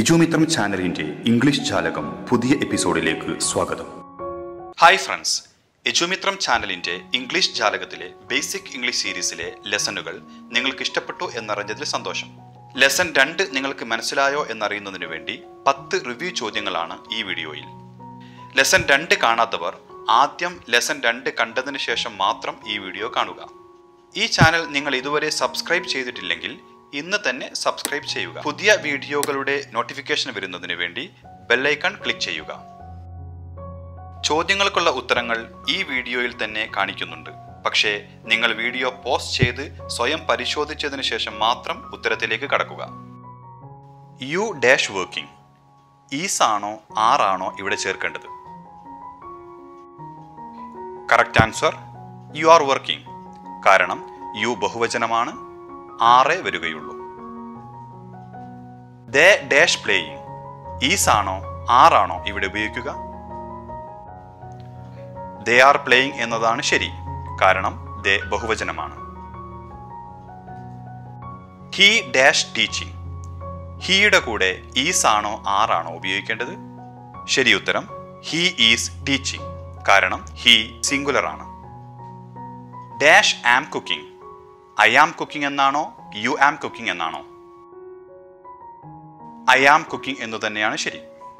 എജുമിത്രം ചാനലിന്റെ ഇംഗ്ലീഷ് ജാലകം പുതിയ എപ്പിസോഡിലേക്ക് സ്വാഗതം ഹായ് ഫ്രണ്ട്സ് എജുമിത്രം ചാനലിന്റെ ഇംഗ്ലീഷ് ജാലകത്തിലെ ബേസിക് ഇംഗ്ലീഷ് സീരീസിലെ ലെസണുകൾ നിങ്ങൾക്ക് ഇഷ്ടപ്പെട്ടു എന്നറിഞ്ഞതിൽ സന്തോഷം ലെസൺ രണ്ട് നിങ്ങൾക്ക് മനസ്സിലായോ എന്നറിയുന്നതിനു വേണ്ടി പത്ത് റിവ്യൂ ചോദ്യങ്ങളാണ് ഈ വീഡിയോയിൽ ലെസൺ രണ്ട് കാണാത്തവർ ആദ്യം ലെസൺ രണ്ട് കണ്ടതിന് ശേഷം മാത്രം ഈ വീഡിയോ കാണുക ഈ ചാനൽ നിങ്ങൾ ഇതുവരെ സബ്സ്ക്രൈബ് ചെയ്തിട്ടില്ലെങ്കിൽ ഇന്ന് തന്നെ സബ്സ്ക്രൈബ് ചെയ്യുക പുതിയ വീഡിയോകളുടെ നോട്ടിഫിക്കേഷൻ വരുന്നതിന് വേണ്ടി ബെല്ലൈക്കൺ ക്ലിക്ക് ചെയ്യുക ചോദ്യങ്ങൾക്കുള്ള ഉത്തരങ്ങൾ ഈ വീഡിയോയിൽ തന്നെ കാണിക്കുന്നുണ്ട് പക്ഷേ നിങ്ങൾ വീഡിയോ പോസ്റ്റ് ചെയ്ത് സ്വയം പരിശോധിച്ചതിന് ശേഷം മാത്രം ഉത്തരത്തിലേക്ക് കടക്കുക യു ഡാഷ് വർക്കിംഗ് ഈസ് ആണോ ആറാണോ ഇവിടെ ചേർക്കേണ്ടത് correct answer you are working കാരണം യു ബഹുവചനമാണ് ആറേ വരികയുള്ളൂ ദേ ഡാഷ് പ്ലേയിങ് ഈസ് ആണോ ആറാണോ ഇവിടെ ഉപയോഗിക്കുക ദേ ആർ പ്ലേയിങ് എന്നതാണ് ശരി കാരണം ദേ ബഹുവചനമാണ് ഹി ഡാഷ് ടീച്ചിങ് ഹീയുടെ കൂടെ ഈസ് ആണോ ആറാണോ ഉപയോഗിക്കേണ്ടത് ശരി ഉത്തരം ഹി ഈസ് ടീച്ചിങ് കാരണം ഹി സിംഗുലർ ആണ് dash am cooking I am cooking എന്നാണോ യു ആം കുക്കിംഗ് എന്നാണോ ഐ ആം കുക്കിംഗ് എന്ന് തന്നെയാണ് ശരി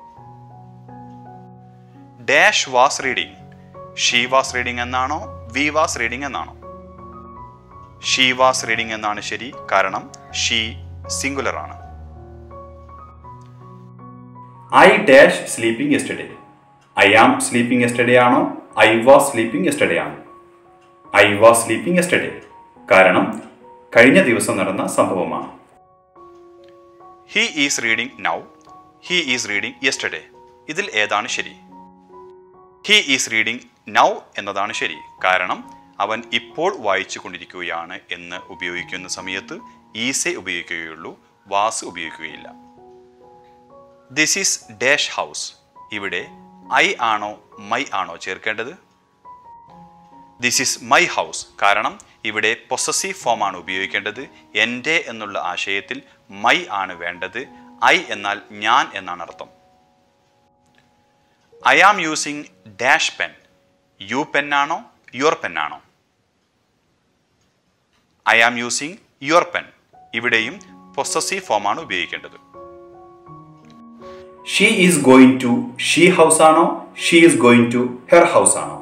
dash was reading she was reading എന്നാണോ വി വാസ് റീഡിംഗ് എന്നാണോ ഷീ വാസ് റീഡിംഗ് എന്നാണ് ശരി കാരണം ഷീ സിംഗുലർ ആണ് I dash sleeping yesterday I am sleeping yesterday ആണോ ഐ വാസ് സ്ലീപ്പിംഗ് യെസ്റ്റർഡേ ആണോ ഐ വാസ് സ്ലീപ്പിംഗ് യെസ്റ്റർഡേ കാരണം കഴിഞ്ഞ ദിവസം നടന്ന സംഭവമാണ് he is reading now he is reading yesterday ഇതിൽ ഏതാണ് ശരി ഹി ഈസ് റീഡിംഗ് നൗ എന്നതാണ് ശരി കാരണം അവൻ ഇപ്പോൾ വായിച്ചു കൊണ്ടിരിക്കുകയാണ് എന്ന് ഉപയോഗിക്കുന്ന സമയത്ത് ഈസെ ഉപയോഗിക്കുകയുള്ളൂ വാസ് ഉപയോഗിക്കുകയില്ല ദിസ് ഈസ് ഡാഷ് ഹൗസ് ഇവിടെ ഐ ആണോ മൈ ആണോ ചേർക്കേണ്ടത് ദിസ് ഈസ് മൈ ഹൗസ് കാരണം ഇവിടെ പൊസസീവ് ഫോമാണ് ഉപയോഗിക്കേണ്ടത് എൻ്റെ എന്നുള്ള ആശയത്തിൽ മൈ ആണ് വേണ്ടത് ഐ എന്നാൽ ഞാൻ എന്നാണ് അർത്ഥം I am using dash pen you pen ആണോ യുവർ പെൻ ആണോ I am using your pen ഇവിടെയും പൊസസീവ് ഫോമാണ് ഉപയോഗിക്കേണ്ടത് she is going to she house ആണോ she is going to her house ആണോ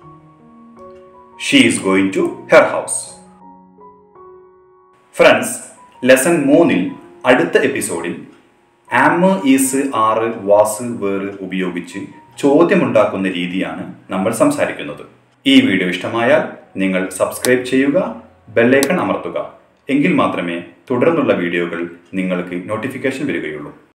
she is going to her house friends lesson മൂന്നിൽ അടുത്ത എപ്പിസോഡിൽ ആമ് ഈസ് ആറ് വാസ് വേറ് ഉപയോഗിച്ച് ചോദ്യമുണ്ടാക്കുന്ന രീതിയാണ് നമ്മൾ സംസാരിക്കുന്നത് ഈ വീഡിയോ ഇഷ്ടമായാൽ നിങ്ങൾ സബ്സ്ക്രൈബ് ചെയ്യുക ബെല്ലൈക്കൺ അമർത്തുക എങ്കിൽ മാത്രമേ തുടർന്നുള്ള വീഡിയോകൾ നിങ്ങൾക്ക് നോട്ടിഫിക്കേഷൻ വരികയുള്ളൂ